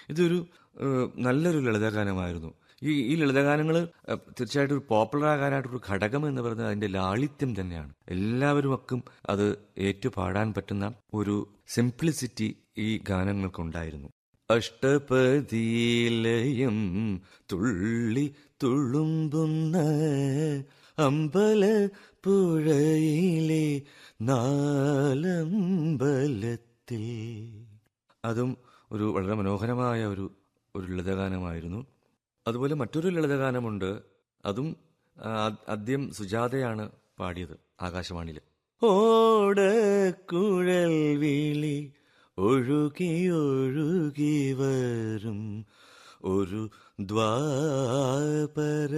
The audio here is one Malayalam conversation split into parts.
ഇതൊരു ഏഹ്, നല്ലൊരു ലളിതഗാനമായിരുന്നു ഈ ഈ ലളിതഗാനങ്ങൾ തീർച്ചയായിട്ടും ഒരു പോപ്പുലർ ആകാനായിട്ടൊരു ഘടകം എന്ന് പറയുന്നത് അതിന്റെ ലാളിത്യം തന്നെയാണ് എല്ലാവരും ഒക്കെ അത് ഏറ്റുപാടാൻ പറ്റുന്ന ഒരു സിംപ്ലിസിറ്റി ഈ ഗാനങ്ങൾക്കുണ്ടായിരുന്നു അഷ്ടപതിയിലയം തുള്ളി തുളുമ്പുന്ന അമ്പല പുഴയിലെ നാലമ്പലത്തിൽ അതും ഒരു വളരെ മനോഹരമായ ഒരു ഒരു ലളിതഗാനമായിരുന്നു അതുപോലെ മറ്റൊരു ലളിതഗാനമുണ്ട് അതും ആ, ആദ്യം സുജാതയാണ് പാടിയത് ആകാശവാണിയിൽ ഓടക്കുഴൽ വിളി ഒഴുകി ഒഴുകി വരും ഒരു ദ്വാപര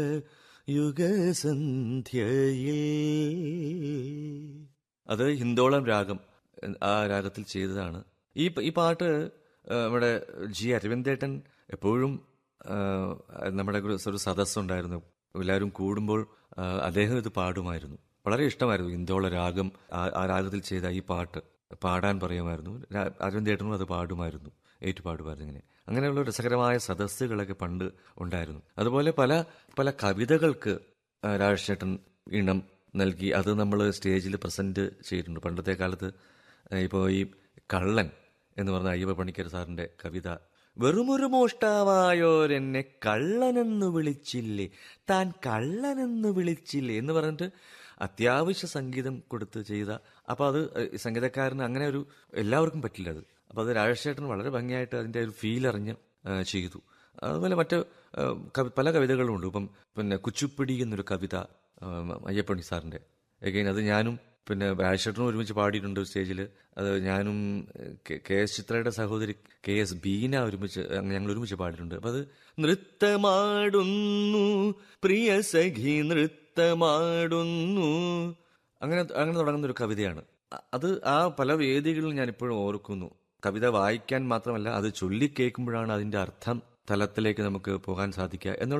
യുഗസന്ധ്യയിൽ അത് ഹിന്ദോളം രാഗം ആ രാഗത്തിൽ ചെയ്തതാണ് ഈ ഈ പാട്ട് ആ, നമ്മുടെ ജി അരവിന്ദേട്ടൻ എപ്പോഴും ആ, നമ്മുടെ ഒരു ഒരു സദസ്സുണ്ടായിരുന്നു എല്ലാവരും കൂടുമ്പോൾ ആ, അദ്ദേഹം ഇത് പാടുമായിരുന്നു വളരെ ഇഷ്ടമായിരുന്നു ഹിന്ദോള രാഗം ആ- ആ രാഗത്തിൽ ചെയ്ത ഈ പാട്ട് പാടാൻ പറയുമായിരുന്നു രാ- അരവിന്ദേട്ടനും അത് പാടുമായിരുന്നു ഏറ്റുപാടുമായിരുന്നു ഇങ്ങനെ അങ്ങനെയുള്ള രസകരമായ സദസ്സുകളൊക്കെ പണ്ട് ഉണ്ടായിരുന്നു അതുപോലെ പല പല കവിതകൾക്ക് ആ, രാജേഷേട്ടൻ ഈണം നൽകി അത് നമ്മൾ സ്റ്റേജിൽ പ്രസന്റ് ചെയ്തിട്ടുണ്ട് പണ്ടത്തെ കാലത്ത് ഇപ്പോൾ ഈ കള്ളൻ എന്ന് പറഞ്ഞ അയ്യപ്പ പണിക്കർ സാറിന്റെ കവിത വെറുമൊരു മോഷ്ടാവായോരെന്നെ കള്ളനെന്ന് വിളിച്ചില്ലേ താൻ കള്ളനെന്ന് വിളിച്ചില്ലേ എന്ന് പറഞ്ഞിട്ട് അത്യാവശ്യ സംഗീതം കൊടുത്ത് ചെയ്ത അപ്പൊ അത് ഈ സംഗീതക്കാരന് അങ്ങനെ ഒരു എല്ലാവർക്കും പറ്റില്ല അത് അപ്പൊ അത് രാജേഷേട്ടൻ വളരെ ഭംഗിയായിട്ട് അതിന്റെ ഒരു ഫീൽ അറിഞ്ഞ് ആ, ചെയ്തു അതുപോലെ മറ്റ് ആ, കവി- പല കവിതകളും ഉണ്ട് ഇപ്പം പിന്നെ കുച്ചുപ്പിടി എന്നൊരു കവിത ആ, അയ്യപ്പണി സാറിന്റെ എഗെയിൻ അത് ഞാനും പിന്നെ രാജേഷേട്ടനും ഒരുമിച്ച് പാടിയിട്ടുണ്ട് സ്റ്റേജിൽ അത് ഞാനും കെ- കെ എസ് ചിത്രയുടെ സഹോദരി കെ എസ് ബീന ഒരുമിച്ച് ഞങ്ങൾ ഒരുമിച്ച് പാടിയിട്ടുണ്ട് അപ്പൊ അത് നൃത്തമാടുന്നു പ്രിയ സഖി നൃത്തമാടുന്നു അങ്ങനെ അങ്ങനെ തുടങ്ങുന്ന ഒരു കവിതയാണ് അ- അത് ആ പല വേദികളിലും ഞാൻ ഇപ്പോഴും ഓർക്കുന്നു കവിത വായിക്കാൻ മാത്രമല്ല അത് ചൊല്ലിക്കേൾക്കുമ്പോഴാണ് അതിന്റെ അർത്ഥം തലത്തിലേക്ക് നമുക്ക് പോകാൻ സാധിക്കുക എന്നുള്ള